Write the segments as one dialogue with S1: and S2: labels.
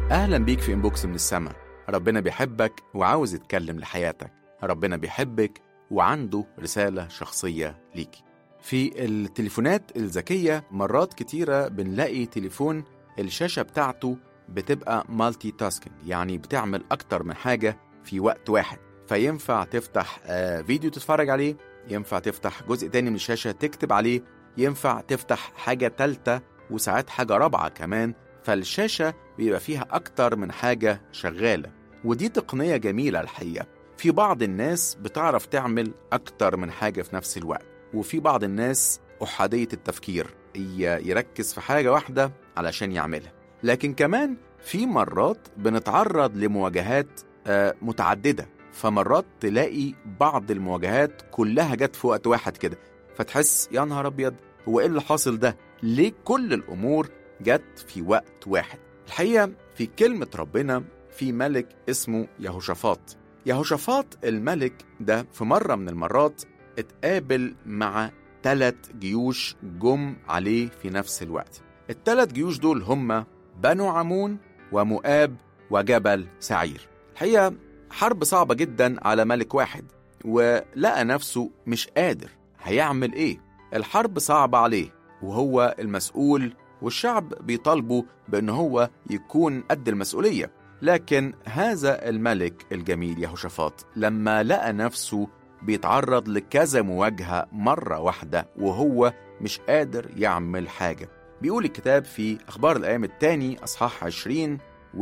S1: أهلا بيك في إنبوكس من السما ربنا بيحبك وعاوز يتكلم لحياتك ربنا بيحبك وعنده رسالة شخصية ليكي في التليفونات الذكية مرات كتيرة بنلاقي تليفون الشاشة بتاعته بتبقى مالتي تاسكينج يعني بتعمل أكتر من حاجة في وقت واحد فينفع تفتح آه، فيديو تتفرج عليه ينفع تفتح جزء تاني من الشاشة تكتب عليه ينفع تفتح حاجة تالتة وساعات حاجة رابعة كمان فالشاشة بيبقى فيها أكتر من حاجة شغالة ودي تقنية جميلة الحقيقة في بعض الناس بتعرف تعمل أكتر من حاجة في نفس الوقت وفي بعض الناس أحادية التفكير ي- يركز في حاجة واحدة علشان يعملها لكن كمان في مرات بنتعرض لمواجهات آه، متعددة فمرات تلاقي بعض المواجهات كلها جت في وقت واحد كده فتحس يا نهار أبيض هو إيه اللي حاصل ده؟ ليه كل الأمور جت في وقت واحد؟ الحقيقة في كلمة ربنا في ملك اسمه يهوشافاط يهوشافاط الملك ده في مرة من المرات اتقابل مع ثلاث جيوش جم عليه في نفس الوقت الثلاث جيوش دول هم بنو عمون ومؤاب وجبل سعير الحقيقة حرب صعبة جدا على ملك واحد ولقى نفسه مش قادر هيعمل ايه الحرب صعبة عليه وهو المسؤول والشعب بيطالبه بأن هو يكون قد المسؤولية لكن هذا الملك الجميل يهوشافاط لما لقى نفسه بيتعرض لكذا مواجهة مرة واحدة وهو مش قادر يعمل حاجة بيقول الكتاب في أخبار الأيام الثاني أصحاح 20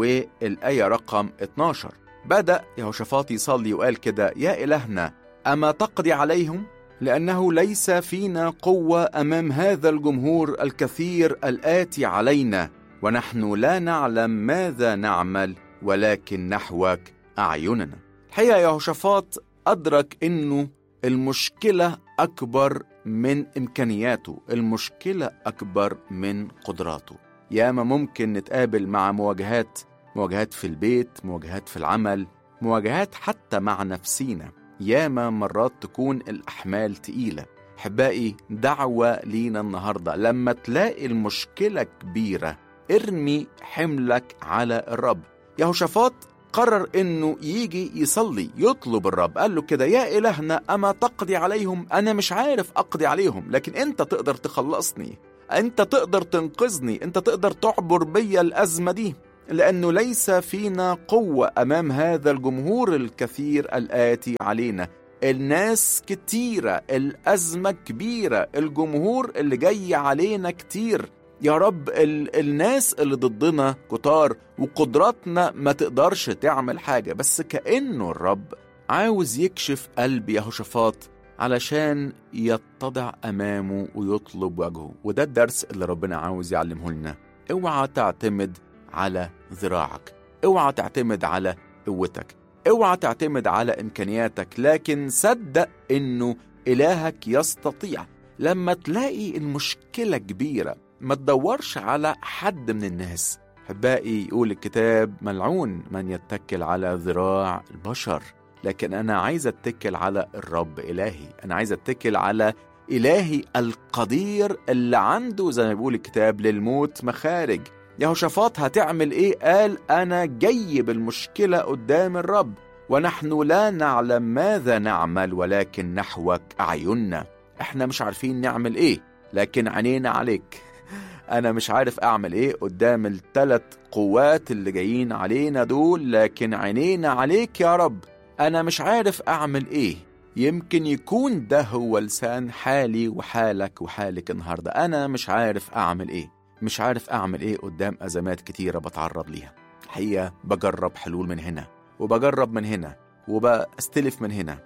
S1: والآية رقم 12 بدأ يهوشافاط يصلي وقال كده يا إلهنا أما تقضي عليهم لأنه ليس فينا قوة أمام هذا الجمهور الكثير الآتي علينا ونحن لا نعلم ماذا نعمل ولكن نحوك أعيننا الحقيقة يهوشافاط أدرك إنه المشكلة أكبر من إمكانياته المشكلة أكبر من قدراته ياما ممكن نتقابل مع مواجهات مواجهات في البيت مواجهات في العمل مواجهات حتى مع نفسينا ياما مرات تكون الأحمال تقيلة أحبائي دعوة لينا النهاردة لما تلاقي المشكلة كبيرة ارمي حملك على الرب يهوشافاط قرر انه يجي يصلي يطلب الرب قال له كده يا الهنا اما تقضي عليهم انا مش عارف اقضي عليهم لكن انت تقدر تخلصني انت تقدر تنقذني انت تقدر تعبر بيا الازمه دي لانه ليس فينا قوه امام هذا الجمهور الكثير الاتي علينا الناس كتيره الازمه كبيره الجمهور اللي جاي علينا كتير يا رب ال الناس اللي ضدنا كتار وقدراتنا ما تقدرش تعمل حاجة بس كأنه الرب عاوز يكشف قلب يهوشافاط علشان يتضع أمامه ويطلب وجهه وده الدرس اللي ربنا عاوز يعلمه لنا اوعى تعتمد على ذراعك اوعى تعتمد على قوتك اوعى تعتمد على إمكانياتك لكن صدق إنه إلهك يستطيع لما تلاقي المشكلة كبيرة ما تدورش على حد من الناس احبائي يقول الكتاب ملعون من يتكل على ذراع البشر لكن انا عايز اتكل على الرب الهي انا عايز اتكل على الهي القدير اللي عنده زي ما بيقول الكتاب للموت مخارج يهوشافاط هتعمل ايه قال انا جاي بالمشكله قدام الرب ونحن لا نعلم ماذا نعمل ولكن نحوك اعيننا احنا مش عارفين نعمل ايه لكن عينينا عليك انا مش عارف اعمل ايه قدام الثلاث قوات اللي جايين علينا دول لكن عينينا عليك يا رب انا مش عارف اعمل ايه يمكن يكون ده هو لسان حالي وحالك وحالك النهارده انا مش عارف اعمل ايه مش عارف اعمل ايه قدام ازمات كتيره بتعرض ليها الحقيقه بجرب حلول من هنا وبجرب من هنا وبستلف من هنا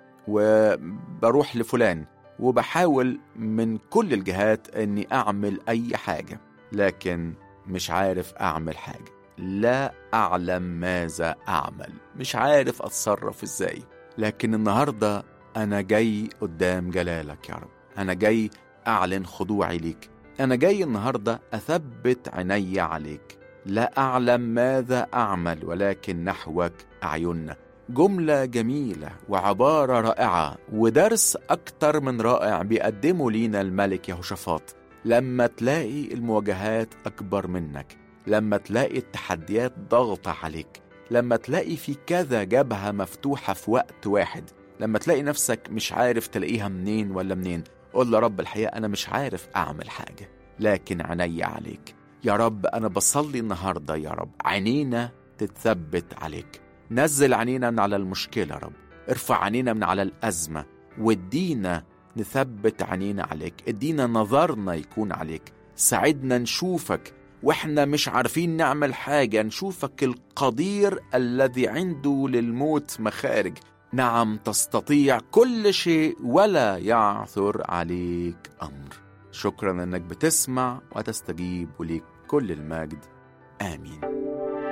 S1: وبروح لفلان وبحاول من كل الجهات اني اعمل اي حاجه لكن مش عارف اعمل حاجه لا اعلم ماذا اعمل مش عارف اتصرف ازاي لكن النهارده انا جاي قدام جلالك يا رب انا جاي اعلن خضوعي ليك انا جاي النهارده اثبت عيني عليك لا اعلم ماذا اعمل ولكن نحوك اعيننا جملة جميلة وعبارة رائعة ودرس أكتر من رائع بيقدمه لينا الملك يهوشافاط لما تلاقي المواجهات أكبر منك لما تلاقي التحديات ضغطة عليك لما تلاقي في كذا جبهة مفتوحة في وقت واحد لما تلاقي نفسك مش عارف تلاقيها منين ولا منين قول له رب الحقيقة أنا مش عارف أعمل حاجة لكن عيني عليك يا رب أنا بصلي النهاردة يا رب عينينا تتثبت عليك نزل عينينا من على المشكلة يا رب ارفع عينينا من على الأزمة وادينا نثبت عينينا عليك ادينا نظرنا يكون عليك ساعدنا نشوفك واحنا مش عارفين نعمل حاجة نشوفك القدير الذي عنده للموت مخارج نعم تستطيع كل شيء ولا يعثر عليك أمر شكرا أنك بتسمع وتستجيب وليك كل المجد آمين